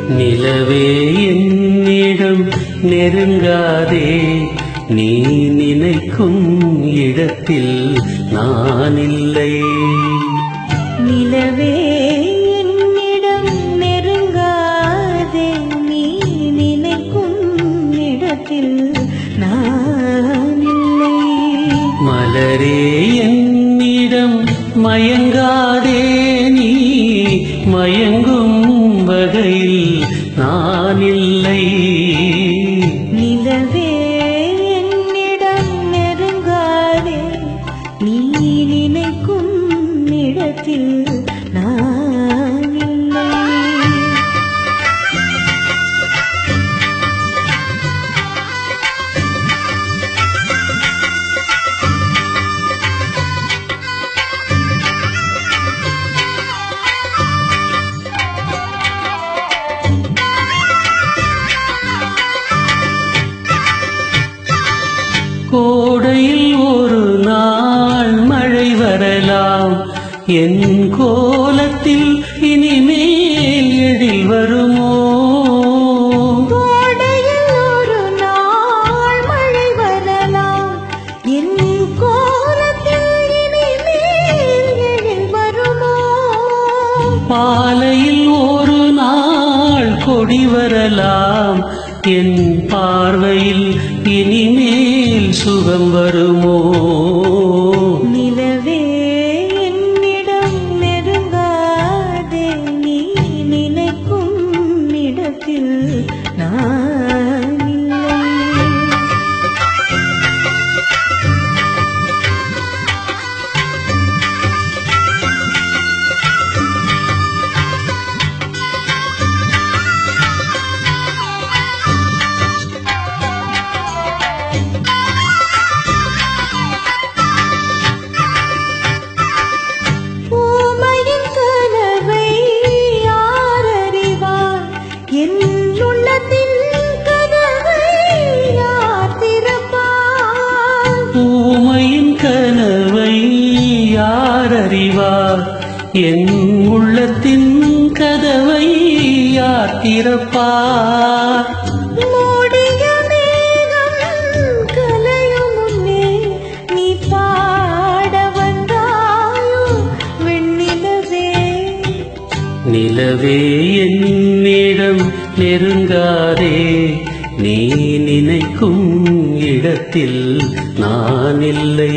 நிலவே என்னிடம் நெருங்காதே நீ நினைக்கும் இடத்தில் நான் இல்லை நிலவே என்னிடம் நெருங்காதே நீ நினைக்கும் இடத்தில் நான் இல்லை மலரே என்னிடம் மயங்காதே நீ மயங்கும் வகையில் நான் இல்லை நிலவே என்னிடம் நெருங்காதே நீ நினைக்கும் இடத்தில் நான் இல்லை கோடையில் ஒரு நாள் மழை வரலாம் என் கோலத்தில் இனிமேல் எழில் வருமோ கோடையில் ஒரு நாள் மழை வரலாம் என் கோலத்தில் இனிமேல் எழில் வருமோ பாலையில் ஒரு நாள் கொடி வரலாம் என் பார்வையில் இனிமேல் சுகம் வருமோ நிலவே என்னிடம் நெருங்காதே நீ நினைக்கும் இடத்தில் நான் இல்லை பூமையின் கனவை யார் அறிவார் என் உள்ளத்தின் கனவை யார் திறப்பார் பூமையின் கனவை யார் அறிவார் என் உள்ளத்தின் கதவை யார் திறப்பார் மூடிய மேகம் கலையும் முன்னே நீ பாட வந்தாயோ வெண்ணிலவே நிலவே என்னிடம் நெருங்காதே நீ நினைக்கும் இடத்தில் நான் இல்லை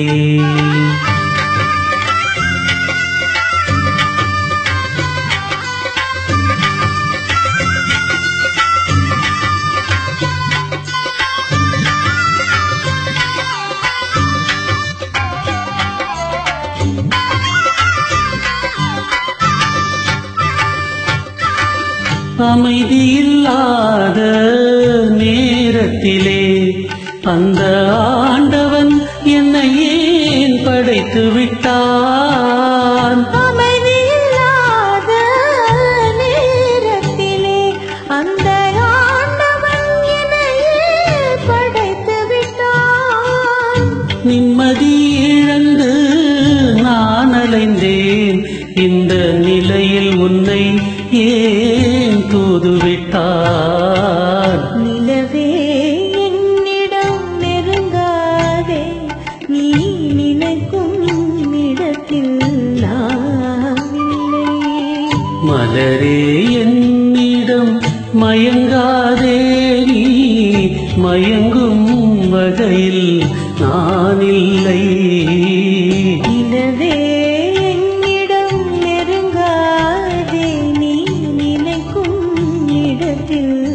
அமைதியில்லாத நேரத்திலே அந்த ஆண்டவன் என்னை ஏன் படைத்து விட்டான் அமைதியில்லாத நேரத்திலே அந்த ஆண்டவன் என்னையே படைத்து விட்டான் நிம்மதி இழந்து நான் அலைந்தேன் இந்த நிலையில் உன்னை ஏன் தூதுவிட்டான் நிலவே என்னிடம் நெருங்காதே நீ நினைக்கும் இடத்தில் நான் இல்லை மலரே என்னிடம் மயங்காதே நீ மயங்கும் வகையில் நான் இல்லை நிலவே என்னிடம் நெருங்காதே நீ நினைக்கும் இடத்தில்